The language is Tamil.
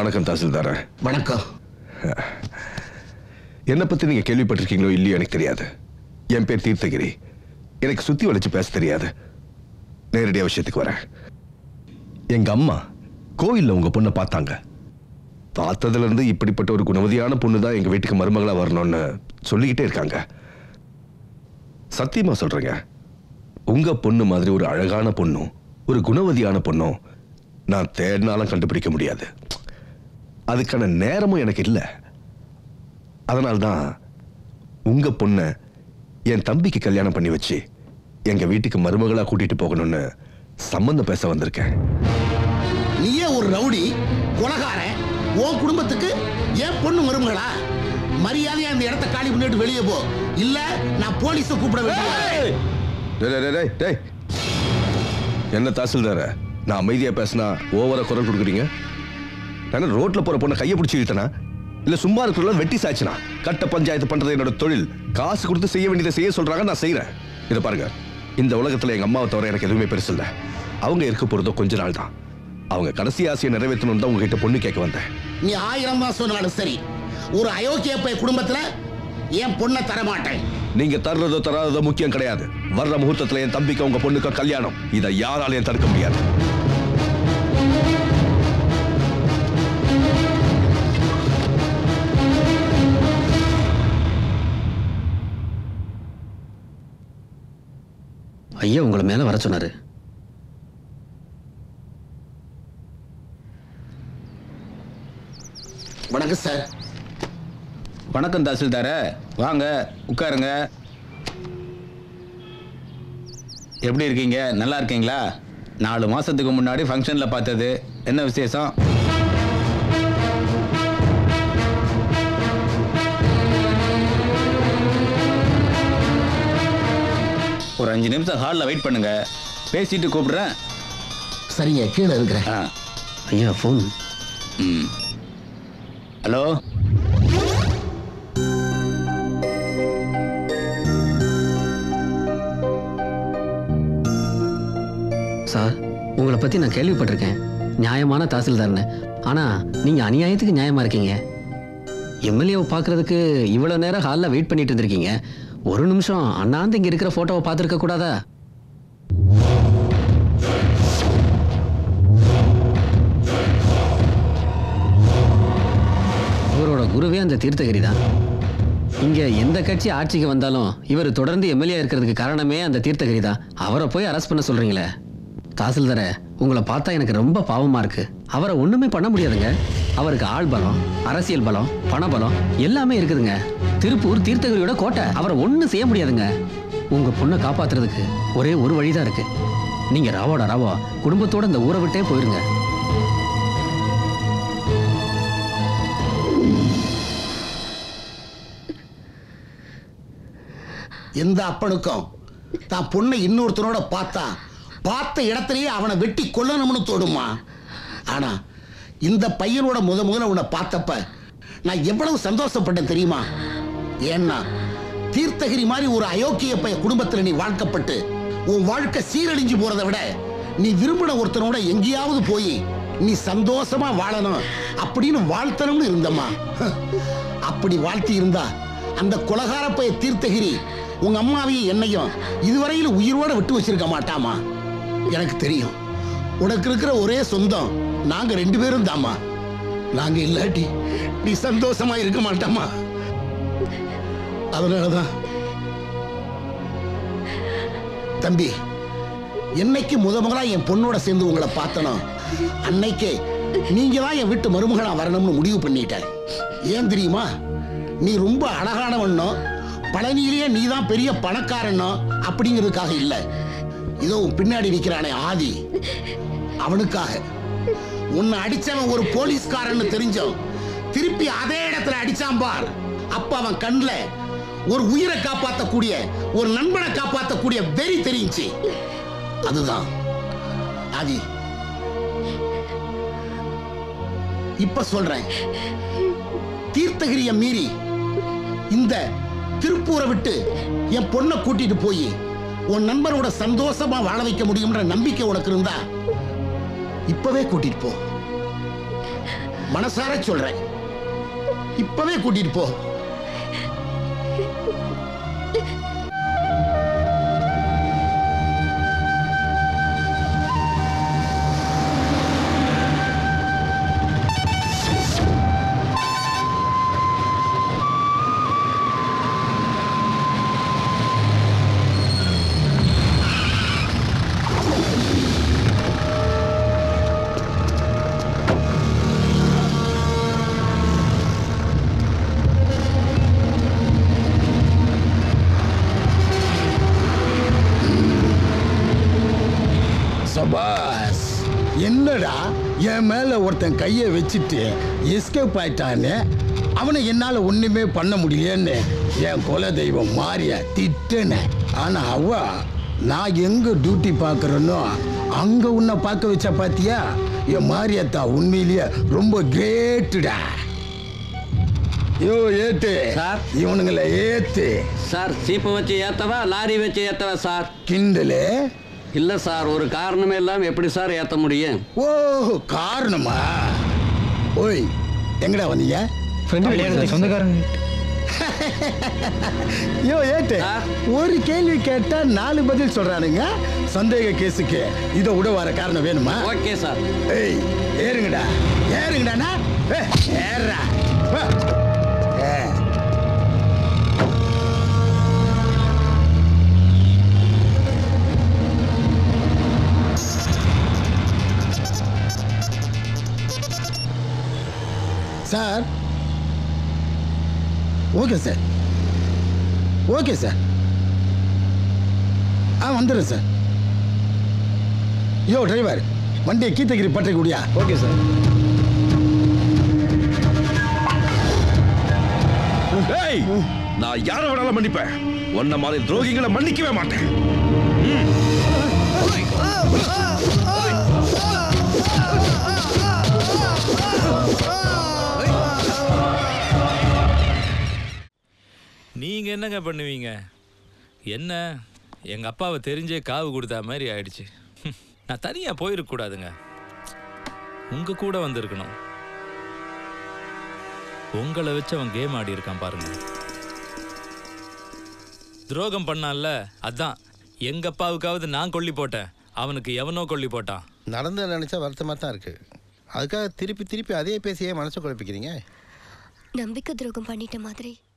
வணக்கம் தாசில்தார வணக்கம் என்னை பத்தி நீங்க கேள்விப்பட்டிருக்கீங்களோ இல்லையோ எனக்கு தெரியாது என் பேர் தீர்த்தகிரி எனக்கு சுத்தி வளைச்சு பேச தெரியாது நேரடியா விஷயத்துக்கு வரேன் எங்க அம்மா கோயில்ல உங்க பொண்ணை பார்த்தாங்க பார்த்ததுல இருந்து இப்படிப்பட்ட ஒரு குணவதியான பொண்ணு தான் எங்க வீட்டுக்கு மருமகளா வரணும்னு சொல்லிக்கிட்டே இருக்காங்க சத்தியமா சொல்றேங்க உங்க பொண்ணு மாதிரி ஒரு அழகான பொண்ணும் ஒரு குணவதியான பொண்ணும் நான் தேடினாலும் கண்டுபிடிக்க முடியாது அதுக்கான நேரமும் எனக்கு இல்லை அதனால்தான் உங்க பொண்ணை என் தம்பிக்கு கல்யாணம் பண்ணி வச்சு எங்க வீட்டுக்கு மருமகளா கூட்டிட்டு போகணும்னு சம்மந்தம் பேச வந்திருக்கேன் நீயே ஒரு ரவுடி கொலகாரன் உன் குடும்பத்துக்கு ஏன் பொண்ணு மருமகளா மரியாதையா அந்த இடத்த காலி பண்ணிட்டு வெளியே போ இல்ல நான் போலீஸ கூப்பிட வேண்டிய டேய், டேய், டேய், டேய், டேய். என்ன தாசில்தார நான் அமைதியா பேசினா ஓவரா குரல் கொடுக்குறீங்க நான் ரோட்ல போற பொண்ணை கையை பிடிச்சி இழுத்தனா இல்ல சும்மா இருக்கிற வெட்டி சாச்சுனா கட்ட பஞ்சாயத்து பண்றது என்னோட தொழில் காசு கொடுத்து செய்ய வேண்டியதை செய்ய சொல்றாங்க நான் செய்யறேன் இதை பாருங்க இந்த உலகத்துல எங்க அம்மாவை தவிர எனக்கு எதுவுமே பெருசு இல்ல அவங்க இருக்க போறதோ கொஞ்ச நாள் தான் அவங்க கடைசி ஆசையை நிறைவேற்றணும் தான் உங்ககிட்ட பொண்ணு கேட்க வந்தேன் நீ ஆயிரம் தான் சொன்னாலும் சரி ஒரு அயோக்கிய பைய குடும்பத்துல என் பொண்ணை தரமாட்டேன் நீங்க தர்றதோ தராததோ முக்கியம் கிடையாது வர்ற முகூர்த்தத்துல என் தம்பிக்கு உங்க பொண்ணுக்கு கல்யாணம் இதை யாராலையும் தடுக்க முடியாது ஐயா உங்களை மேல வர சொன்னாரு வணக்கம் சார் வணக்கம் தாசில்தார வாங்க உட்காருங்க எப்படி இருக்கீங்க நல்லா இருக்கீங்களா நாலு மாசத்துக்கு முன்னாடி ஃபங்க்ஷனில் பார்த்தது என்ன விசேஷம் ஒரு அஞ்சு நிமிஷம் ஹாலில் வெயிட் பண்ணுங்க பேசிட்டு கூப்பிடுறேன் சரிங்க கீழே இருக்கிறேன் ஆ ஐயா ஃபோன் ம் ஹலோ சார் உங்களை பத்தி நான் கேள்விப்பட்டிருக்கேன் நியாயமான தாசில்தார்னு ஆனா நீங்க அநியாயத்துக்கு நியாயமா இருக்கீங்க எம்எல்ஏவை பார்க்கறதுக்கு இவ்வளவு நேரம் ஹாலில் வெயிட் பண்ணிட்டு இருந்திருக்கீங்க ஒரு நிமிஷம் அண்ணாந்து இங்க இருக்கிற போட்டோவை பார்த்துருக்க கூடாதா இவரோட குருவே அந்த தீர்த்தகிரி தான் இங்க எந்த கட்சி ஆட்சிக்கு வந்தாலும் இவர் தொடர்ந்து எம்எல்ஏ இருக்கிறதுக்கு காரணமே அந்த தீர்த்தகிரி தான் அவரை போய் அரெஸ்ட் பண்ண சொல்றீங்களே தாசில்தார உங்களை பார்த்தா எனக்கு ரொம்ப பாவமா இருக்கு அவரை ஒண்ணுமே பண்ண முடியாதுங்க அவருக்கு ஆள் பலம் அரசியல் பலம் பண பலம் எல்லாமே இருக்குதுங்க திருப்பூர் தீர்த்தகிரியோட கோட்டை அவரை ஒண்ணும் செய்ய முடியாதுங்க உங்க பொண்ணை காப்பாத்துறதுக்கு ஒரே ஒரு வழிதான் இருக்கு நீங்க ராவோட ராவோ குடும்பத்தோட இந்த ஊரை விட்டே போயிருங்க எந்த அப்பனுக்கும் தான் பொண்ணை இன்னொருத்தனோட பார்த்தா பார்த்த இடத்துலயே அவனை வெட்டி கொல்லணும்னு தோடுமா ஆனா இந்த பையனோட முத முதல்ல உன்னை பார்த்தப்ப நான் எவ்வளவு சந்தோஷப்பட்டேன் தெரியுமா ஏன்னா தீர்த்தகிரி மாதிரி ஒரு அயோக்கிய பைய குடும்பத்துல நீ வாழ்க்கப்பட்டு உன் வாழ்க்கை சீரழிஞ்சு போறதை விட நீ விரும்பின ஒருத்தனோட எங்கேயாவது போய் நீ சந்தோஷமா வாழணும் அப்படின்னு வாழ்த்தணும்னு இருந்தம்மா அப்படி வாழ்த்தி இருந்தா அந்த கொலகார பைய தீர்த்தகிரி உங்க அம்மாவையும் என்னையும் இதுவரையில உயிரோட விட்டு வச்சிருக்க மாட்டாமா எனக்கு தெரியும் உனக்கு இருக்கிற ஒரே சொந்தம் நாங்க ரெண்டு பேரும் தாம்மா நாங்க இல்லாட்டி நீ சந்தோஷமா இருக்க மாட்டாமா அதனாலதான் தம்பி என்னைக்கு முத முதலா என் பொண்ணோட சேர்ந்து உங்களை பார்த்தனோ அன்னைக்கே நீங்க தான் என் வீட்டு மருமகளா வரணும்னு முடிவு பண்ணிட்டேன் ஏன் தெரியுமா நீ ரொம்ப அழகானவனோ பழனியிலேயே நீ தான் பெரிய பணக்காரனோ அப்படிங்கிறதுக்காக இல்ல இதோ உன் பின்னாடி நிக்கிறானே ஆதி அவனுக்காக உன்னை அடிச்சவன் ஒரு போலீஸ்காரன்னு தெரிஞ்சோம் திருப்பி அதே இடத்துல அடிச்சான் பார் அப்ப அவன் கண்ணுல ஒரு உயிரை காப்பாத்தக்கூடிய ஒரு நண்பனை காப்பாத்தக்கூடிய வெறி தெரிஞ்சுச்சு அதுதான் ஆதி இப்ப சொல்றேன் தீர்த்தகிரிய மீறி இந்த திருப்பூரை விட்டு என் பொண்ணை கூட்டிட்டு போய் உன் நண்பனோட சந்தோஷமா வாழ வைக்க முடியும்ன்ற நம்பிக்கை உனக்கு இருந்தா இப்பவே கூட்டிட்டு போ மனசார சொல்றேன் இப்பவே கூட்டிட்டு போ சபாஸ் என்னடா என் மேல ஒருத்தன் கையை வச்சுட்டு எஸ்கேப் ஆயிட்டான்னு அவனை என்னால ஒண்ணுமே பண்ண முடியலன்னு என் குல தெய்வம் மாறிய திட்டுன ஆனா அவ நான் எங்க டியூட்டி பார்க்கறேனோ அங்க உன்னை பார்க்க வச்ச பாத்தியா என் மாரியத்தா உண்மையிலேயே ரொம்ப கிரேட்டுடா யோ ஏத்து சார். இவனுங்களை ஏத்து சார் சீப்பை வச்சு ஏத்தவா லாரி வச்சு ஏத்தவா சார் கிண்டலு இல்ல சார் ஒரு காரணமே இல்லாம எப்படி சார் ஏத்த முடியும் ஓ காரணமா ஓய் எங்கடா வந்தீங்க சொந்தக்காரங்க யோ ஏட்டு ஆ? ஒரு கேள்வி கேட்டா நாலு பதில் சொல்றானுங்க சந்தேக கேஸுக்கு இதை விட வர காரணம் வேணுமா ஓகே சார் ஏய் ஏறுங்கடா ஏறுங்கடாண்ணா ஏ, ஏறுடா வா. ஏ. Sir okay sir okay sir ஆ வந்துடுறேன் சார் யோ டிரைவர் வண்டியை கீத்தகிரி பட்டை கூடியா ஓகே சார் ஏய் நான் யாரை வேணாலும் மன்னிப்பேன் உன்ன மாதிரி துரோகிகளை மன்னிக்கவே மாட்டேன் நீங்க என்னங்க பண்ணுவீங்க என்ன எங்க அப்பாவை தெரிஞ்சே காவு கொடுத்தா மாதிரி ஆயிடுச்சு ஹம், நான் தனியா போயிருக்க கூடாதுங்க உங்க கூட வந்திருக்கணும் உங்களை வச்சு அவன் கேம் ஆடி இருக்கான் பாருங்க துரோகம் பண்ணான்ல அதான் எங்க அப்பாவுக்காவது நான் கொல்லி போட்டேன் அவனுக்கு எவனோ கொல்லி போட்டான் நடந்து நினைச்சா வருத்தமாக தான் இருக்கு அதுக்காக திருப்பி திருப்பி அதே பேசியே மனசை குழப்பிக்கிறீங்க நம்பிக்கை துரோகம் பண்ணிட்ட மாதிரி